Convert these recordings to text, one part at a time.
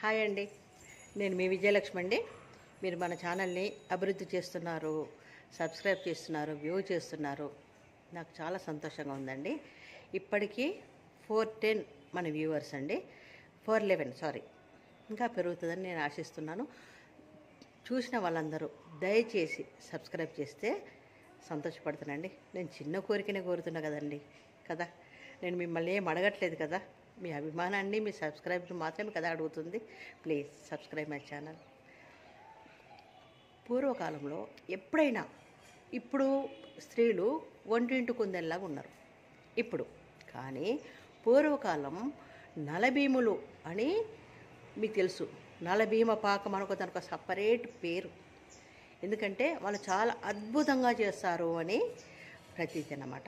Hi అండి నేను మీ విజయలక్ష్మి అండి మీరు మన ఛానల్ని అభివృద్ధి చేస్తున్నారు సబ్స్క్రైబ్ చేస్తున్నారు వ్యూ చేస్తున్నారు నాకు చాలా సంతోషంగా ఉందండి ఇప్పటికీ ఫోర్ టెన్ మన వ్యూవర్స్ అండి ఫోర్ లెవెన్ సారీ ఇంకా పెరుగుతుందని నేను ఆశిస్తున్నాను చూసిన వాళ్ళందరూ దయచేసి సబ్స్క్రైబ్ చేస్తే సంతోషపడుతానండి నేను చిన్న కోరికనే కోరుతున్నా కదండి కదా నేను మిమ్మల్ని ఏం అడగట్లేదు కదా మీ అభిమానాన్ని మీ సబ్స్క్రైబ్ మాత్రమే కదా అడుగుతుంది ప్లీజ్ సబ్స్క్రైబ్ మై ఛానల్ పూర్వకాలంలో ఎప్పుడైనా ఇప్పుడు స్త్రీలు ఒంటింటి కుందెల్లాగా ఉన్నారు ఇప్పుడు కానీ పూర్వకాలం నలభీములు అని మీకు తెలుసు నలభీమ పాకం అనుకో దానికి ఒక సపరేట్ పేరు ఎందుకంటే వాళ్ళు చాలా అద్భుతంగా చేస్తారు అని ప్రతీతి అన్నమాట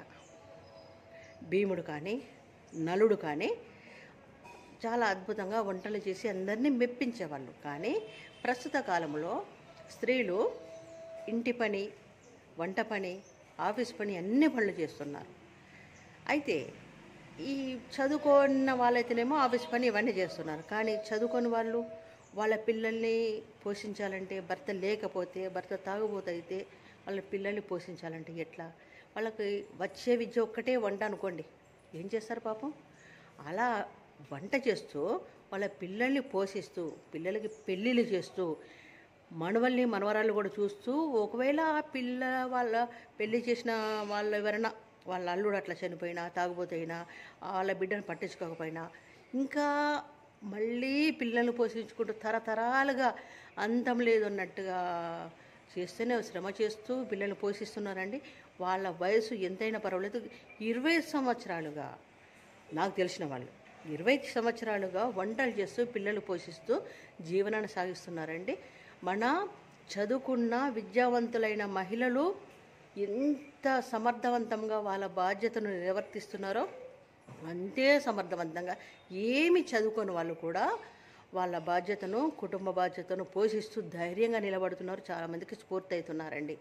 భీముడు కానీ నలుడు కానీ చాలా అద్భుతంగా వంటలు చేసి అందరినీ మెప్పించేవాళ్ళు కానీ ప్రస్తుత కాలంలో స్త్రీలు ఇంటి పని వంట పని ఆఫీస్ పని అన్ని పనులు చేస్తున్నారు అయితే ఈ చదువుకున్న వాళ్ళైతేనేమో ఆఫీస్ పని ఇవన్నీ చేస్తున్నారు కానీ చదువుకొని వాళ్ళు వాళ్ళ పిల్లల్ని పోషించాలంటే భర్త లేకపోతే భర్త తాగుబోతైతే వాళ్ళ పిల్లల్ని పోషించాలంటే ఎట్లా వాళ్ళకి వచ్చే విద్య ఒక్కటే వంట అనుకోండి ఏం చేస్తారు పాపం అలా వంట చేస్తూ వాళ్ళ పిల్లల్ని పోషిస్తూ పిల్లలకి పెళ్ళిళ్ళు చేస్తూ మనవల్ని మనవరాలు కూడా చూస్తూ ఒకవేళ ఆ పిల్ల వాళ్ళ పెళ్లి చేసిన వాళ్ళు ఎవరైనా వాళ్ళ అల్లుడు అట్లా చనిపోయినా తాగుబోతైనా వాళ్ళ బిడ్డను పట్టించుకోకపోయినా ఇంకా మళ్ళీ పిల్లల్ని పోషించుకుంటూ తరతరాలుగా అంతం లేదు అన్నట్టుగా చేస్తూనే శ్రమ చేస్తూ పిల్లల్ని పోషిస్తున్నారండి వాళ్ళ వయసు ఎంతైనా పర్వాలేదు ఇరవై సంవత్సరాలుగా నాకు తెలిసిన వాళ్ళు ఇరవై సంవత్సరాలుగా వంటలు చేస్తూ పిల్లలు పోషిస్తూ జీవనాన్ని సాగిస్తున్నారండి మన చదువుకున్న విద్యావంతులైన మహిళలు ఎంత సమర్థవంతంగా వాళ్ళ బాధ్యతను నిర్వర్తిస్తున్నారో అంతే సమర్థవంతంగా ఏమి చదువుకొని వాళ్ళు కూడా వాళ్ళ బాధ్యతను కుటుంబ బాధ్యతను పోషిస్తూ ధైర్యంగా నిలబడుతున్నారు చాలామందికి స్ఫూర్తి అవుతున్నారండి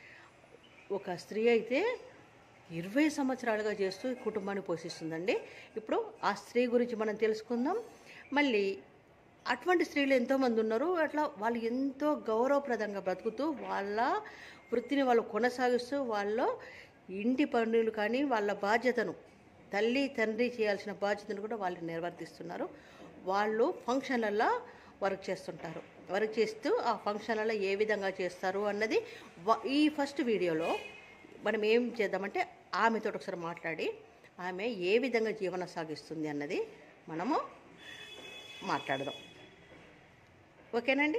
ఒక స్త్రీ అయితే ఇరవై సంవత్సరాలుగా చేస్తూ కుటుంబాన్ని పోషిస్తుందండి ఇప్పుడు ఆ స్త్రీ గురించి మనం తెలుసుకుందాం మళ్ళీ అటువంటి స్త్రీలు ఎంతోమంది ఉన్నారు అట్లా వాళ్ళు ఎంతో గౌరవప్రదంగా బ్రతుకుతూ వాళ్ళ వృత్తిని వాళ్ళు కొనసాగిస్తూ వాళ్ళ ఇంటి పనులు కానీ వాళ్ళ బాధ్యతను తల్లి తండ్రి చేయాల్సిన బాధ్యతను కూడా వాళ్ళు నిర్వర్తిస్తున్నారు వాళ్ళు ఫంక్షన్లలో వర్క్ చేస్తుంటారు వర్క్ చేస్తూ ఆ ఫంక్షన్లలో ఏ విధంగా చేస్తారు అన్నది వ- ఈ ఫస్ట్ వీడియోలో మనం ఏం చేద్దామంటే ఆమెతో ఒకసారి మాట్లాడి ఆమె ఏ విధంగా జీవనం సాగిస్తుంది అన్నది మనము మాట్లాడదాం ఓకేనండి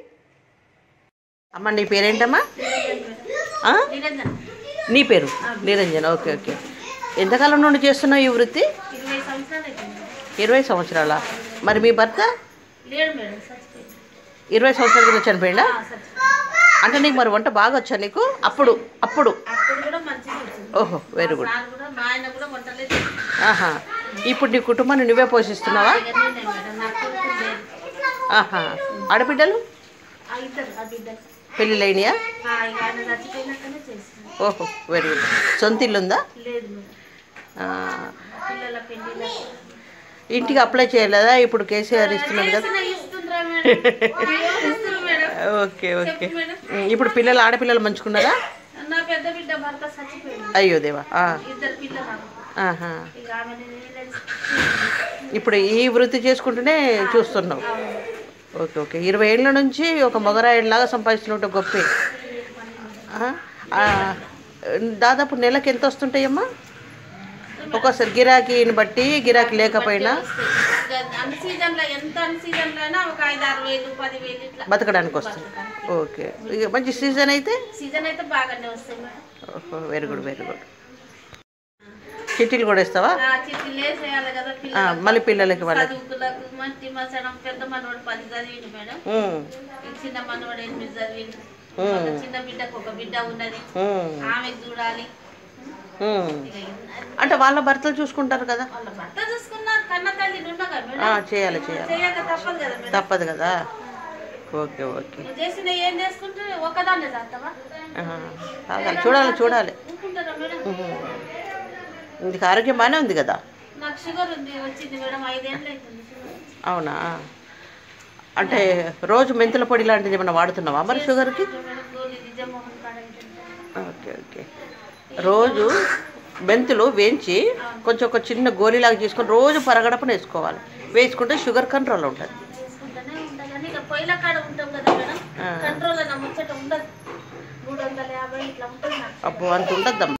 అమ్మ నీ పేరేంటమ్మా ఆ? నీ పేరు నిరంజన్ ఓకే ఓకే ఎంతకాలం నుండి చేస్తున్నావు ఈ వృత్తి ఇరవై సంవత్సరాలు అయిపోయింది ఇరవై సంవత్సరాల మరి మీ భర్త లేడు మేడం చచ్చిపోయింది ఇరవై సంవత్సరాల కింద చనిపోయిందా ఆ, చచ్చిపోయింది అంటే నీకు మరి వంట బాగా వచ్చా నీకు అప్పుడు అప్పుడు అప్పుడు కూడా మంచిగా వచ్చింది ఓహో వెరీ గుడ్ సార్ కూడా మా ఆయన కూడా వంటలే చేస్తారు. ఆహా ఇప్పుడు నీ కుటుంబాన్ని నువ్వే పోషిస్తున్నావా ఇక నేనే మేడం నాకు కొడుకు లేదు ఆహా ఆడబిడ్డలు ఆ ఇద్దరు ఆ బిడ్డలు పెళ్ళిళ్ళైనయా ఆ, ఇక ఆయన చచ్చిపోయినాకనే చేస్తాను ఓహో వెరీ గుడ్ సొంత ఇల్లు ఉందా లేదు మేడం ఆ, పిల్లల పెళ్లిళ్ళ ఇంటికి అప్లై చేయలేదా ఇప్పుడు కేసీఆర్ ఇస్తున్నాడు కదా ఇస్తుండ్రా మేడం అయ్యో, ఇస్తున్నారు మేడం ఓకే ఓకే చెప్పు మేడం ఉమ్, ఇప్పుడు పిల్లలు ఆడపిల్లలు మంచుకున్నారా నా పెద్ద బిడ్డ భర్త చచ్చిపోయింది అయ్యో దేవా ఆ, ఇద్దరు పిల్లలు నాకు. ఆహా ఇక ఆమె నేను ఇప్పుడు ఈ వృత్తి చేసుకుంటూనే చూస్తున్నావు ఓకే ఓకే ఇరవై ఏళ్ళ నుంచి ఒక మొగరాయిలాగా సంపాదిస్తున్నట్టు గొప్పే ఆ, ఆ, దాదాపు నెలకి ఎంత వస్తుంటాయమ్మా ఒక్కోసారి గిరాకీని బట్టి గిరాకీ లేకపోయినా అన్ని సీజన్లో ఎంత అన్ని సీజన్లో అయినా ఒక ఐదు ఆరు వేలు పది వేలు ఇట్లా బతకడానికి వస్తుంది ఓకే ఇక మంచి సీజన్ అయితే సీజన్ అయితే బాగానే వస్తాయి మేడం ఓహో వెరీ గుడ్ వెరీ గుడ్ చిట్టీలు కూడా ఇస్తావా ఆ చిట్టి లేసేయాలి కదా ఆ, పిల్లలు మళ్ళీ పిల్లలకి వాళ్ళకి చదువుకులకు మంచి మసడం పెద్ద మనవాడు పది చదివింది మేడం ఉమ్, ఈ చిన్న మనవాడు ఎనిమిది చదివింది ఉమ్, ఒక చిన్న బిడ్డకు ఒక బిడ్డ ఉన్నది ఉమ్, ఆమెకు చూడాలి ఉమ్. ఇక ఇన్న- అంటే వాళ్ళ భర్తలు చూసుకుంటారు కదా వాళ్ళ భర్త చూసుకున్నారు కన్న తల్లి ఉండగా ఆ, మేడం చేయాలి చేయాలి చేయక తప్పదు కదా మేడం తప్పదు కదా ఓకే ఓకే నువ్వు చేసిన ఏం చేసుకుంటే ఒకదాన్నే చేస్తావా ఆహా. కావాలి చూడాలి చూడాలి ఊరుకుంటారా మేడం ఉహు. నీకు ఆరోగ్యం బాగానే ఉంది కదా నాకు షుగర్ ఉంది వచ్చింది మేడం ఐదేళ్ళు అవుతుంది షుగర్ వచ్చి. అవునా అంటే రోజు మెంతుల పొడి లాంటిది ఏమైనా వాడుతున్నావా మరి షుగర్కి మేడం గోళీ నిజమోహన్ కాడ తింటాను. ఓకే ఓకే రోజు మెంతులు వేయించి కొంచెం ఒక చిన్న గోళీలాగా తీసుకొని రోజు పరగడపన వేసుకోవాలి వేసుకుంటే షుగర్ కంట్రోల్ ఉంటుంది వేసుకుంటూనే ఉంటా కానీ ఇక పొయ్యిల కాడ ఉంటాం కదా మేడం ఆ. కంట్రోల్ నా ముచ్చట ఉండదు మూడు వందల యాభై ఇట్లా ఉంటుంది నాకు అప్పుడు అంత ఉండద్దమ్మా